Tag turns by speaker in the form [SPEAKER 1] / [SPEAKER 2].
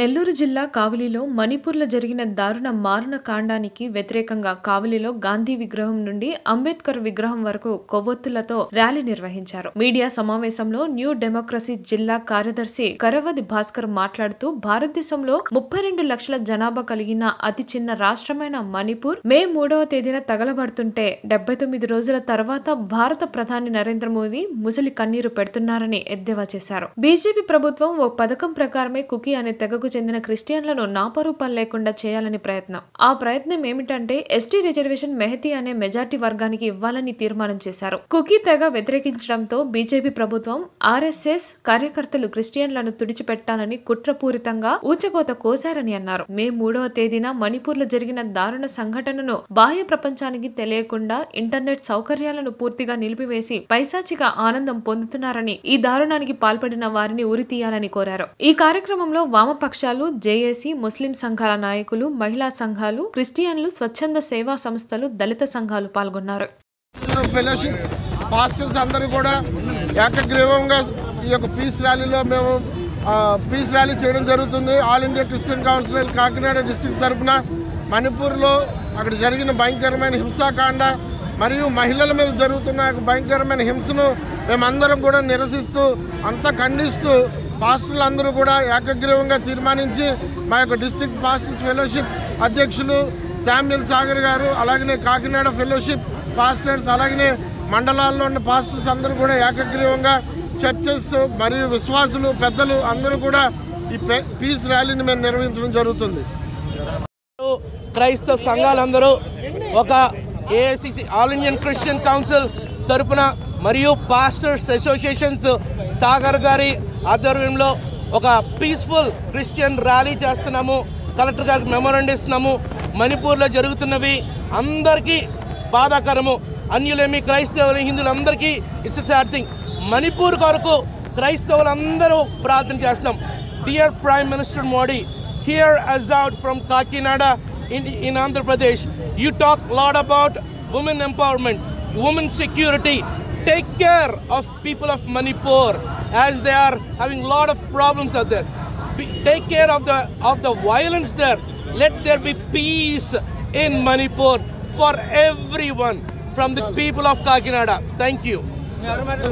[SPEAKER 1] నెల్లూరు జిల్లా కావలిలో మణిపూర్లో జరిగిన దారుణ మారణ కాండానికి వ్యతిరేకంగా కావలిలో గాంధీ విగ్రహం నుండి అంబేద్కర్ విగ్రహం వరకు కొవ్వొత్తులతో ర్యాలీ నిర్వహించారు మీడియా సమావేశంలో న్యూ డెమోక్రసీ జిల్లా కార్యదర్శి కరవది భాస్కర్ మాట్లాడుతూ భారతదేశంలో ముప్పై రెండు లక్షల జనాభా కలిగిన అతి చిన్న రాష్ట్రమైన మణిపూర్ మే మూడవ తేదీన తగలబడుతుంటే డెబ్బై తొమ్మిది రోజుల తర్వాత భారత ప్రధాని నరేంద్ర మోదీ ముసలి కన్నీరు పెడుతున్నారని ఎద్దేవా చేశారు బీజేపీ ప్రభుత్వం ఓ పథకం ప్రకారమే కుకీ అనే తెగకు చెందిన క్రిస్టియన్లను నాపరూపాలు లేకుండా చేయాలని ప్రయత్నం ఆ ప్రయత్నం ఏమిటంటే ఎస్టీ రిజర్వేషన్ మెహతీ అనే మెజార్టీ వర్గానికి ఇవ్వాలని తీర్మానం చేశారు కుకీ తెగ వ్యతిరేకించడంతో బీజేపీ ప్రభుత్వం ఆర్ఎస్ఎస్ కార్యకర్తలు క్రిస్టియన్లను తుడిచిపెట్టాలని కుట్రపూరితంగా ఊచకోత కోశారని అన్నారు మే మూడవ తేదీన మణిపూర్ లో జరిగిన దారుణ సంఘటనను బాహ్య ప్రపంచానికి తెలియకుండా ఇంటర్నెట్ సౌకర్యాలను పూర్తిగా నిలిపివేసి పైశాచిక ఆనందం పొందుతున్నారని ఈ దారుణానికి పాల్పడిన వారిని ఉరి తీయాలని కోరారు ఈ కార్యక్రమంలో వామపక్షాలు జేఏసీ ముస్లిం సంఘాల నాయకులు మహిళా సంఘాలు క్రిస్టియన్లు స్వచ్ఛంద సేవా సంస్థలు దళిత సంఘాలు పాల్గొన్నారు
[SPEAKER 2] ఫెలోషిప్ పాస్టర్స్ అందరూ కూడా ఏకగ్రీవంగా ఈ యొక్క పీస్ ర్యాలీలో మేము ఆ, పీస్ ర్యాలీ చేయడం జరుగుతుంది all India Christian council Kakinada district తరఫున మణిపూర్లో అక్కడ జరిగిన భయంకరమైన హింసాకాండ మరియు మహిళల మీద జరుగుతున్న యొక్క భయంకరమైన హింసను మేమందరం కూడా నిరసిస్తూ అంతా ఖండిస్తూ పాస్టర్లు అందరూ కూడా ఏకగ్రీవంగా తీర్మానించి మా యొక్క డిస్ట్రిక్ట్ పాస్టర్స్ ఫెలోషిప్ అధ్యక్షులు శామ్యుల్ సాగర్ గారు అలాగనే కాకినాడ ఫెలోషిప్ పాస్టర్స్ అలాగనే మండలాల్లో ఉన్న పాస్టర్స్ అందరూ కూడా ఏకగ్రీవంగా చర్చెస్ మరియు విశ్వాసులు పెద్దలు అందరూ కూడా ఈ పే- పీస్ ర్యాలీని మేము నిర్వహించడం జరుగుతుంది
[SPEAKER 3] క్రైస్తవ సంఘాలందరూ ఒక AICC all Indian Christian council తరపున మరియు పాస్టర్స్ అసోసియేషన్స్ సాగర్ గారి ఆధ్వర్యంలో ఒక పీస్ఫుల్ క్రిస్టియన్ ర్యాలీ చేస్తున్నాము కలెక్టర్ గారికి మెమోరండి ఇస్తున్నాము మణిపూర్లో జరుగుతున్నవి అందరికీ బాధాకరము అన్యులేమి క్రైస్తవులు హిందువులందరికీ ఇట్స్ సాడ్ థింగ్ మణిపూర్ కొరకు క్రైస్తవులందరూ ప్రార్థన చేస్తున్నాం dear prime minister Modi here as out from Kakinada in, in Andhra Pradesh. You talk a lot about women empowerment, women security. Take care of people of Manipur as they are having a lot of problems out there. Be, take care of the of the violence there. Let there be peace in Manipur for everyone from the people of Kakinada. Thank you.